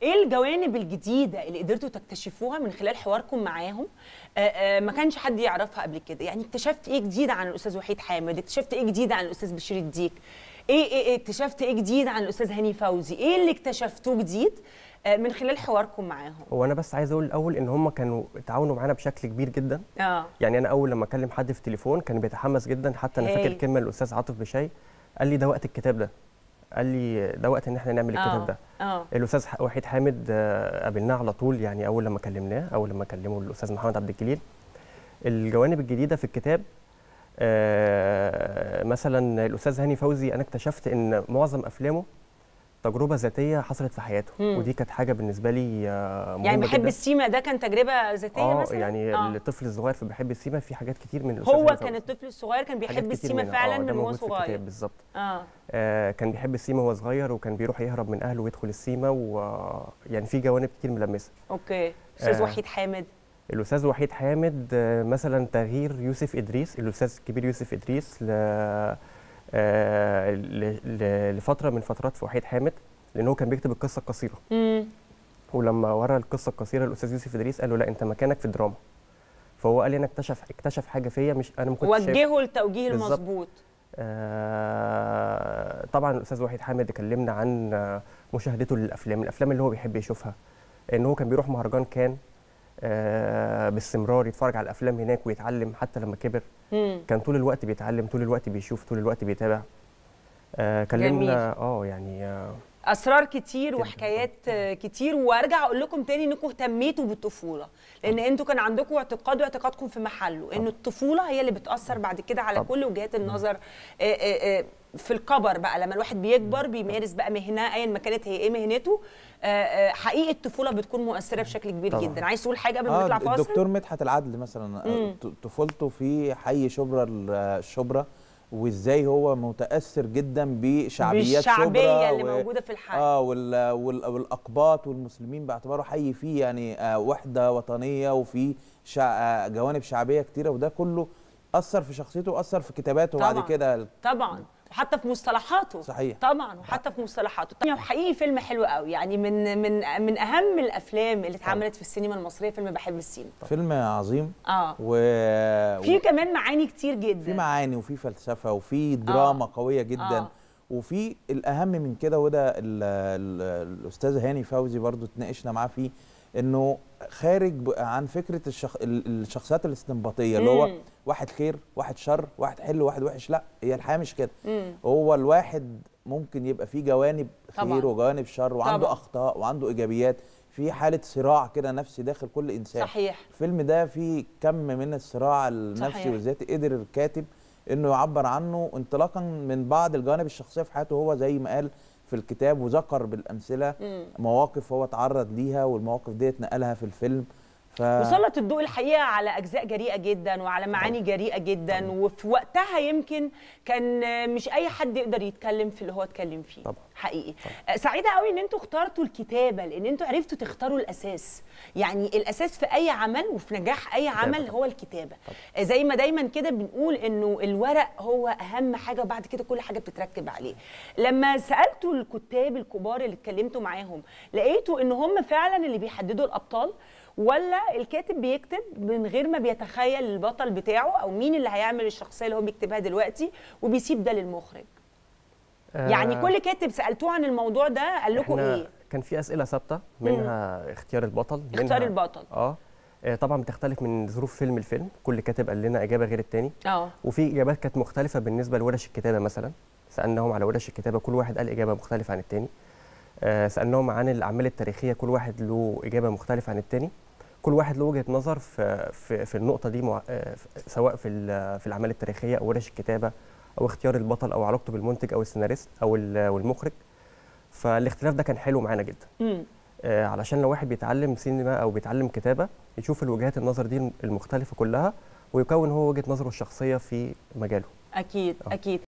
ايه الجوانب الجديده اللي قدرتوا تكتشفوها من خلال حواركم معاهم آه، آه، ما كانش حد يعرفها قبل كده يعني اكتشفت ايه جديد عن الاستاذ وحيد حامد اكتشفت ايه جديد عن الاستاذ بشير الديك ايه ايه إيه اكتشفت ايه جديد عن الاستاذ هاني فوزي ايه اللي اكتشفتوه جديد آه، من خلال حواركم معاهم هو انا بس عايز اقول الاول ان هم كانوا تعاونوا معانا بشكل كبير جدا اه يعني انا اول لما اكلم حد في التليفون كان بيتحمس جدا حتى انا فاكر هايل. كلمه الاستاذ عاطف بشاي قال لي ده وقت الكتاب ده قال لي ده وقت ان احنا نعمل الكتاب اه ده اه الاستاذ ح- وحيد حامد آه، قابلناه على طول يعني اول لما كلمناه اول لما كلمه الاستاذ محمد عبد الجليل الجوانب الجديده في الكتاب آه، مثلا الاستاذ هاني فوزي انا اكتشفت ان معظم افلامه تجربه ذاتيه حصلت في حياته مم. ودي كانت حاجه بالنسبه لي آه، مهمه يعني بحب جدا. السيما ده كان تجربه ذاتيه اه مثلا يعني آه. الطفل الصغير في بحب السيما في حاجات كتير من الأستاذ هو هاني كان فوزي. الطفل الصغير كان حاجات بيحب كتير السيما منها. فعلا آه، ده من وهو موجود في صغير الكتاب بالظبط اه آه كان بيحب السيما وهو صغير وكان بيروح يهرب من اهله ويدخل السيما ويعني في جوانب كتير ملمسه اوكي استاذ آه. وحيد حامد الاستاذ وحيد حامد آه، مثلا تغيير يوسف ادريس الاستاذ الكبير يوسف ادريس ل آه، ل- ل- لفتره من فترات في وحيد حامد لان هو كان بيكتب القصه القصيره امم ولما ورا القصه القصيره الاستاذ يوسف ادريس قال له لا انت مكانك في الدراما فهو قال لي انا اكتشف اكتشف حاجه فيا مش انا ما كنتش شايف وجهه التوجيه بالظبط. المظبوط آه، طبعا الاستاذ وحيد حامد اتكلمنا عن آه، مشاهدته للافلام الافلام اللي هو بيحب يشوفها ان هو كان بيروح مهرجان كان آه، باستمرار يتفرج على الافلام هناك ويتعلم حتى لما كبر امم كان طول الوقت بيتعلم طول الوقت بيشوف طول الوقت بيتابع آه، جميل. كلمنا اه يعني آه، اسرار كتير جداً. وحكايات آه، كتير وارجع اقول لكم تاني انكم اهتميتوا بالطفوله لان انتوا كان عندكم اعتقاد واعتقادكم في محله ان الطفوله هي اللي بتاثر بعد كده على طبعاً. كل وجهات النظر آه، آه، آه، في الكبر بقى لما الواحد بيكبر بيمارس بقى مهنه ايا ما كانت هي ايه مهنته آه، آه، حقيقه الطفوله بتكون مؤثره بشكل كبير طبعاً. جدا عايز تقول حاجه قبل ما نطلع فاصل الدكتور مدحت العدل مثلا مم. ط- طفولته في حي شبرا ال- الشبرا وازاي هو متاثر جدا بشعبيات بالشعبيه شبرا اللي و- موجوده في الحي اه وال وال والاقباط والمسلمين باعتباره حي فيه يعني آه وحده وطنيه وفي شع آه جوانب شعبيه كتيره وده كله اثر في شخصيته واثر في كتاباته بعد طبعاً. كده طبعا وحتى في مصطلحاته صحيح طبعا وحتى في مصطلحاته طبعا حقيقي فيلم حلو قوي يعني من من من اهم الافلام اللي اتعملت في السينما المصريه فيلم بحب السينما فيلم عظيم اه و في كمان معاني كتير جدا في معاني وفي فلسفه وفي دراما آه. قويه جدا آه. وفي الاهم من كده وده ال- ال- الاستاذ هاني فوزي برضو اتناقشنا معاه فيه انه خارج ب- عن فكره الشخ... ال- الشخصيات الاستنباطيه اللي هو مم. واحد خير واحد شر واحد حلو واحد وحش لا هي الحياه مش كده مم. هو الواحد ممكن يبقى فيه جوانب طبعاً. خير وجوانب شر وعنده طبعاً. اخطاء وعنده ايجابيات في حاله صراع كده نفسي داخل كل انسان صحيح الفيلم ده فيه كم من الصراع النفسي صحيح. والذاتي قدر الكاتب انه يعبر عنه انطلاقا من بعض الجوانب الشخصيه في حياته هو زي ما قال في الكتاب وذكر بالامثله مم. مواقف هو تعرض ليها والمواقف ديت نقلها في الفيلم ف وسلط الضوء الحقيقه على اجزاء جريئه جدا وعلى معاني جريئه جدا وفي وقتها يمكن كان مش اي حد يقدر يتكلم في اللي هو اتكلم فيه طبعاً. حقيقي آه، سعيده قوي ان انتوا اخترتوا الكتابه لان انتوا عرفتوا تختاروا الاساس يعني الاساس في اي عمل وفي نجاح اي عمل طبعاً. هو الكتابه آه، زي ما دايما كده بنقول انه الورق هو اهم حاجه وبعد كده كل حاجه بتتركب عليه لما سالتوا الكتاب الكبار اللي اتكلمتوا معاهم لقيتوا ان هم فعلا اللي بيحددوا الابطال ولا الكاتب بيكتب من غير ما بيتخيل البطل بتاعه او مين اللي هيعمل الشخصيه اللي هو بيكتبها دلوقتي وبيسيب ده للمخرج يعني آه، كل كاتب سالتوه عن الموضوع ده قال لكم إحنا ايه كان في اسئله ثابته منها اختيار البطل اختار منها البطل اه آه، طبعا بتختلف من ظروف فيلم الفيلم كل كاتب قال لنا اجابه غير التاني اه وفي اجابات كانت مختلفه بالنسبه لورش الكتابه مثلا سالناهم على ورش الكتابه كل واحد قال اجابه مختلفه عن التاني آه، سالناهم عن الاعمال التاريخيه كل واحد له اجابه مختلفه عن التاني كل واحد له وجهه نظر في في, في النقطه دي مع آه، ف- سواء في ال- في الاعمال التاريخيه او ورش الكتابه او اختيار البطل او علاقته بالمنتج او السيناريست او ال- والمخرج فالاختلاف ده كان حلو معانا جدا امم آه، علشان لو واحد بيتعلم سينما او بيتعلم كتابه يشوف الوجهات النظر دي المختلفه كلها ويكون هو وجهه نظره الشخصيه في مجاله اكيد آه. اكيد